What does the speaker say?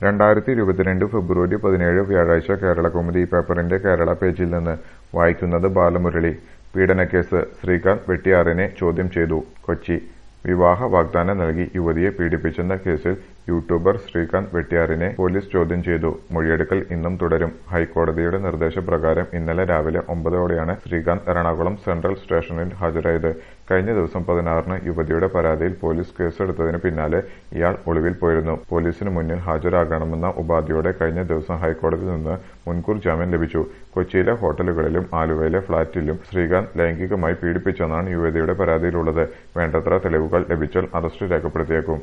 രണ്ടായിരത്തി ഇരുപത്തിരണ്ട് ഫെബ്രുവരി പതിനേഴ് വ്യാഴാഴ്ച കേരളകൗമുദി പേപ്പറിന്റെ കേരള പേജിൽ നിന്ന് വായിക്കുന്നത് ബാലമുരളി പീഡനക്കേസ് ശ്രീകാന്ത് വെട്ടിയാറിനെ ചോദ്യം ചെയ്തു കൊച്ചി വിവാഹ വാഗ്ദാനം നൽകി യുവതിയെ പീഡിപ്പിച്ചെന്ന കേസിൽ യൂട്യൂബർ ശ്രീകാന്ത് വെട്ടിയാറിനെ പോലീസ് ചോദ്യം ചെയ്തു മൊഴിയെടുക്കൽ ഇന്നും തുടരും ഹൈക്കോടതിയുടെ നിർദ്ദേശപ്രകാരം ഇന്നലെ രാവിലെ ഒമ്പതോടെയാണ് ശ്രീകാന്ത് എറണാകുളം സെൻട്രൽ സ്റ്റേഷനിൽ ഹാജരായത് കഴിഞ്ഞ ദിവസം പതിനാറിന് യുവതിയുടെ പരാതിയിൽ പോലീസ് കേസെടുത്തതിന് പിന്നാലെ ഇയാൾ ഒളിവിൽ പോയിരുന്നു പോലീസിന് മുന്നിൽ ഹാജരാകണമെന്ന ഉപാധിയോടെ കഴിഞ്ഞ ദിവസം ഹൈക്കോടതിയിൽ നിന്ന് മുൻകൂർ ജാമ്യം ലഭിച്ചു കൊച്ചിയിലെ ഹോട്ടലുകളിലും ആലുവയിലെ ഫ്ളാറ്റിലും ശ്രീകാന്ത് ലൈംഗികമായി പീഡിപ്പിച്ചെന്നാണ് യുവതിയുടെ പരാതിയിലുള്ളത് വേണ്ടത്ര തെളിവുകൾ ലഭിച്ചാൽ അറസ്റ്റ് രേഖപ്പെടുത്തിയേക്കും